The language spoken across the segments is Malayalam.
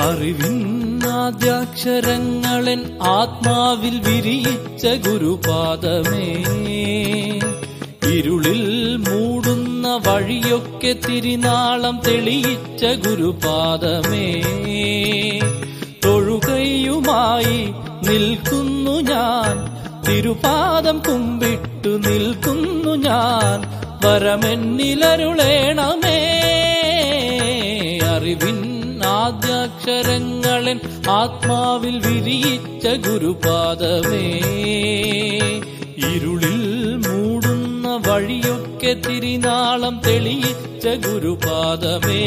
അറിവിന്നാദ്യാക്ഷരങ്ങളൻ ആത്മാവിൽ വിരിയിച്ച ഗുരുപാദമേ ഇരുളിൽ മൂടുന്ന വഴിയൊക്കെ തിരിനാളം തെളിയിച്ച ഗുരുപാദമേ തൊഴുകയുമായി നിൽക്കുന്നു ഞാൻ തിരുപാദം കുമ്പിട്ടു നിൽക്കുന്നു ഞാൻ വരമെന്നിലരുളേണമേ അറിവിൻ ആദ്യാക്ഷരങ്ങളൻ ആത്മാവിൽ വിരിയിച്ച ഗുരുപാദമേ ഇരുളിൽ മൂടുന്ന വഴിയൊക്കെ തിരിനാളം തെളിയിച്ച ഗുരുപാദമേ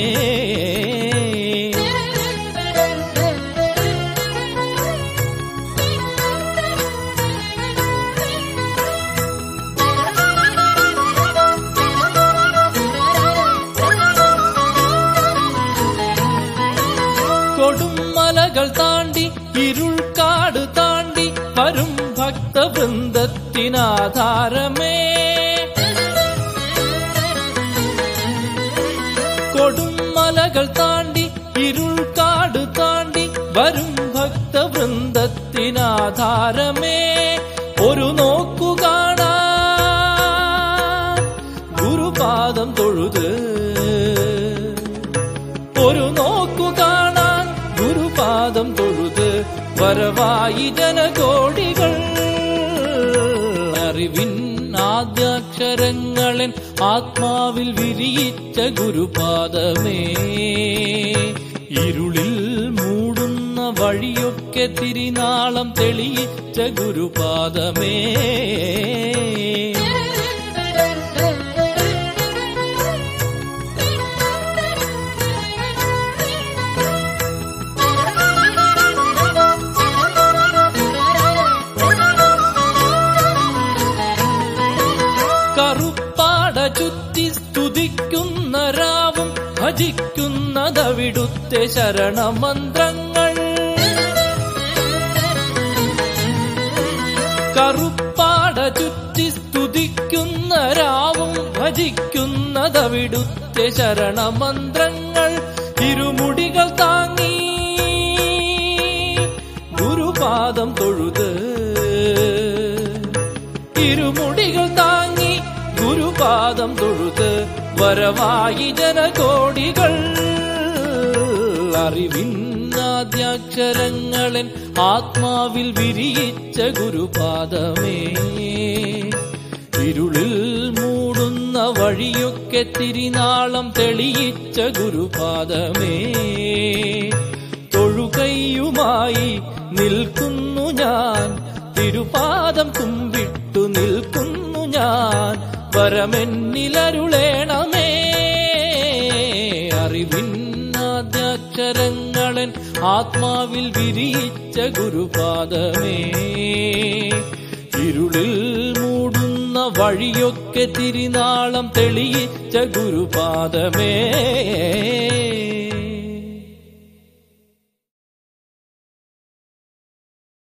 കൊടുമലകൾ താണ്ടി ഇരുൾക്കാട് താണ്ടി വരും ഭക്തവൃന്ദത്തിനാധാരമേ കൊടുമലകൾ താണ്ടി ഇരുൾക്കാട് താണ്ടി വരും ഭക്തവൃന്ദത്തിനാധാരമേ ഒരു നോക്കു കാണാൻ ഗുരുപാദം തൊഴുത് ഒരു നോക്കു കാണാൻ ഗുരുപാദം തൊഴുത് വരവായി ജനകോടികൾ അറിവിൻ ആദ്യാക്ഷരങ്ങളൻ ആത്മാവിൽ വിരിയിച്ച ഗുരുപാദമേ ഇരുളിൽ മൂടുന്ന വഴിയൊക്കെ തിരിനാളം തെളിയിച്ച ഗുരുപാദമേ കറുപ്പാട ചുറ്റി സ്തുതിക്കുന്ന രാവും ഭജിക്കുന്നതവിടുത്തെ ശരണമന്ത്രങ്ങൾ കറുപ്പാട ചുറ്റി സ്തുതിക്കുന്ന രാവും ഭജിക്കുന്നതവിടുത്തെ ശരണമന്ത്രങ്ങൾ ഇരുമുടികൾ താങ്ങി ഗുരുപാദം തൊഴുത് ഇരുമുടികൾ താങ്ങി ഗുരുപാദം തൊഴുത് വരവായി ജനകോടികൾ അറിവിന്നാദ്യാക്ഷരങ്ങളൻ ആത്മാവിൽ വിരിയിച്ച ഗുരുപാദമേ ഇരുളിൽ മൂടുന്ന വഴിയൊക്കെ തിരിനാളം തെളിയിച്ച ഗുരുപാദമേ തൊഴുകയുമായി നിൽക്കുന്നു ഞാൻ തിരുപാദം കുമ്പിട്ടു നിൽക്കുന്നു ഞാൻ വരമെന്നിലരുളേണമേ അറിവിന്നാദ്യാക്ഷരങ്ങളൻ ആത്മാവിൽ വിരിയിച്ച ഗുരുപാദമേ ഇരുളിൽ മൂടുന്ന വഴിയൊക്കെ തിരിനാളം തെളിയിച്ച ഗുരുപാദമേ